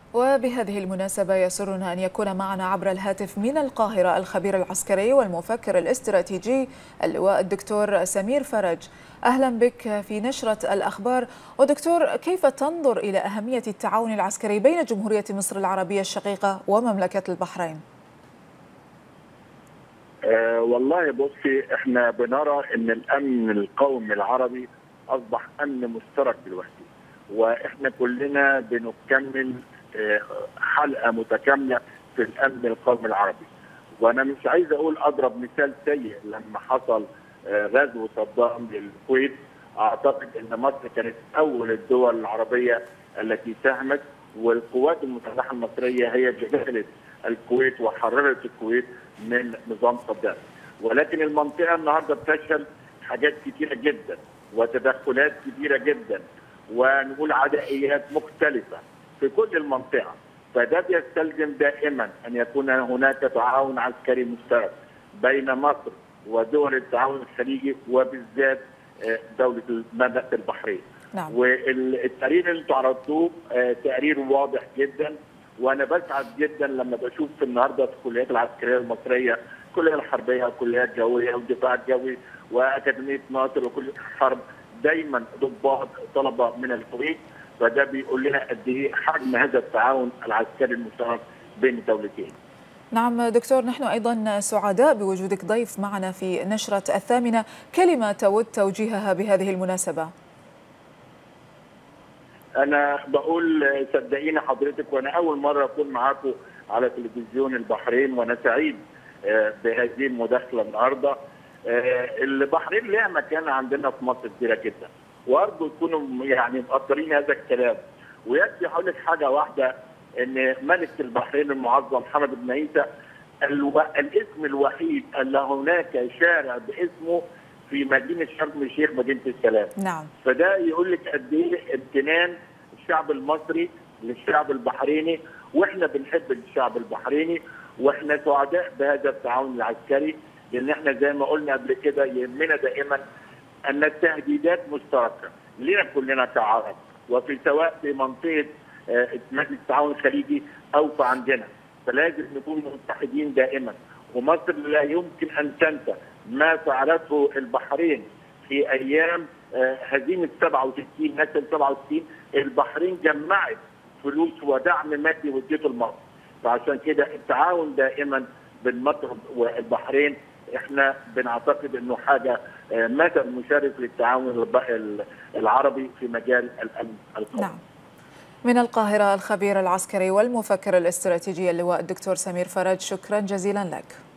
وبهذه المناسبة يسرنا أن يكون معنا عبر الهاتف من القاهرة الخبير العسكري والمفكر الاستراتيجي اللواء الدكتور سمير فرج أهلا بك في نشرة الأخبار ودكتور كيف تنظر إلى أهمية التعاون العسكري بين جمهورية مصر العربية الشقيقة ومملكة البحرين أه والله بصي احنا بنرى ان الامن القومي العربي اصبح امن مشترك دلوقتي واحنا كلنا بنكمل حلقه متكامله في الامن القومي العربي وانا مش عايز اقول اضرب مثال سيء لما حصل غزو صدام للكويت اعتقد ان مصر كانت اول الدول العربيه التي ساهمت والقوات المسلحه المصريه هي جبلت الكويت وحررت الكويت من نظام صدام ولكن المنطقه النهارده بتشهد حاجات كثيره جدا وتدخلات كثيره جدا ونقول عدائيات مختلفه في كل المنطقه فده بيستلزم دائما ان يكون هناك تعاون عسكري مشترك بين مصر ودول التعاون الخليجي وبالذات دوله مملكه البحرين. نعم. والتقرير اللي انتم عرضتوه تقرير واضح جدا وانا بسعد جدا لما بشوف في النهارده في الكليات العسكريه المصريه الكليه الحربيه والكليه الجويه والدفاع الجوي واكاديميه ناصر وكل حرب دايما ضباط طلبه من الكويت فده بيقول لنا قد ايه حجم هذا التعاون العسكري المشترك بين الدولتين. نعم دكتور نحن ايضا سعداء بوجودك ضيف معنا في نشره الثامنه، كلمه تود توجيهها بهذه المناسبه. انا بقول صدقيني حضرتك وانا اول مره اكون معاكم على تلفزيون البحرين وانا سعيد بهذه المداخله النهارده. البحرين لها مكانه عندنا في مصر كبيره جدا. وارجو تكونوا يعني مقدرين هذا الكلام ويكفي هقول لك حاجه واحده ان ملك البحرين المعظم حمد بن عيسى الو... الاسم الوحيد اللي هناك شارع باسمه في مدينه شرم الشيخ مدينه السلام نعم فده يقول لك قد ايه امتنان الشعب المصري للشعب البحريني واحنا بنحب الشعب البحريني واحنا سعداء بهذا التعاون العسكري لان احنا زي ما قلنا قبل كده يهمنا دائما ان التهديدات مشتركه لنا كلنا كعرب وفي سواء في منطقه مجلس التعاون الخليجي او في عندنا فلازم نكون متحدين دائما ومصر لا يمكن ان تنسى ما فعلته البحرين في ايام هزيمه 67 نكسه 67 البحرين جمعت فلوس ودعم مادي واديته لمصر فعشان كده التعاون دائما بين مصر والبحرين احنا بنعتقد انه حاجه مثل مشرف للتعاون العربي في مجال الامن القومي. نعم. من القاهره الخبير العسكري والمفكر الاستراتيجي اللواء الدكتور سمير فرج شكرا جزيلا لك.